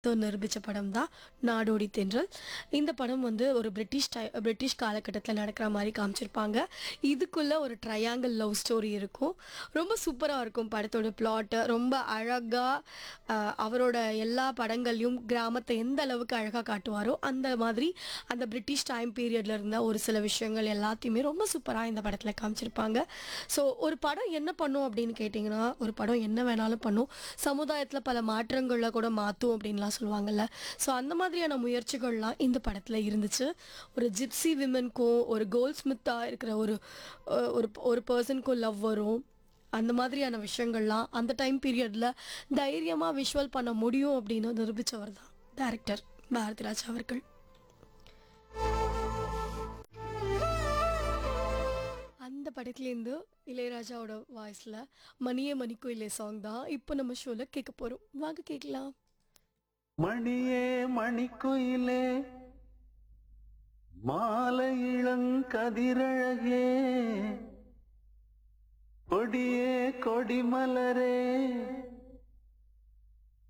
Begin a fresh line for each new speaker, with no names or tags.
நிரூபித்த படம் தான் நாடோடி தென்றல் இந்த படம் வந்து ஒரு பிரிட்டிஷ் டை பிரிட்டிஷ் காலகட்டத்தில் நடக்கிற மாதிரி காமிச்சிருப்பாங்க இதுக்குள்ளே ஒரு ட்ரையாங்கிள் லவ் ஸ்டோரி இருக்கும் ரொம்ப சூப்பராக இருக்கும் படத்தோட பிளாட்டு ரொம்ப அழகாக அவரோட எல்லா படங்கள்லையும் கிராமத்தை எந்த அளவுக்கு அழகாக காட்டுவாரோ அந்த மாதிரி அந்த பிரிட்டிஷ் டைம் பீரியட்ல இருந்த ஒரு சில விஷயங்கள் எல்லாத்தையுமே ரொம்ப சூப்பராக இந்த படத்தில் காமிச்சிருப்பாங்க ஸோ ஒரு படம் என்ன பண்ணும் அப்படின்னு கேட்டிங்கன்னா ஒரு படம் என்ன வேணாலும் பண்ணும் சமுதாயத்தில் பல மாற்றங்களை கூட மாற்றும் அப்படின்லாம் சொல்லுவாங்கல்ல ஸோ அந்த மாதிரியான முயற்சிகள்லாம் இந்த படத்தில் இருந்துச்சு ஒரு ஜிப்சி விமனுக்கும் ஒரு கோல்ட் ஸ்மித்தாக இருக்கிற ஒரு அஹ், ஒரு ஒரு பர்சனுக்கும் லவ் வரும் அந்த மாதிரியான விஷயங்கள்லாம் அந்த டைம் பீரியடில் தைரியமாக விஷுவல் பண்ண முடியும் அப்படின்னு நிரூபித்தவர் தான் டைரக்டர் பாரதிராஜ் அவர்கள் அந்த படத்துலேருந்து இளையராஜாவோட வாய்ஸில் மணியே மணிக்குயிலே சாங் தான் இப்போ நம்ம ஷோவில் கேட்க போகிறோம் வாங்க கேட்கலாம்
மணியே மணிக்குயிலே மாலை இளங்கதிரழகே கொடியே கொடிமலரே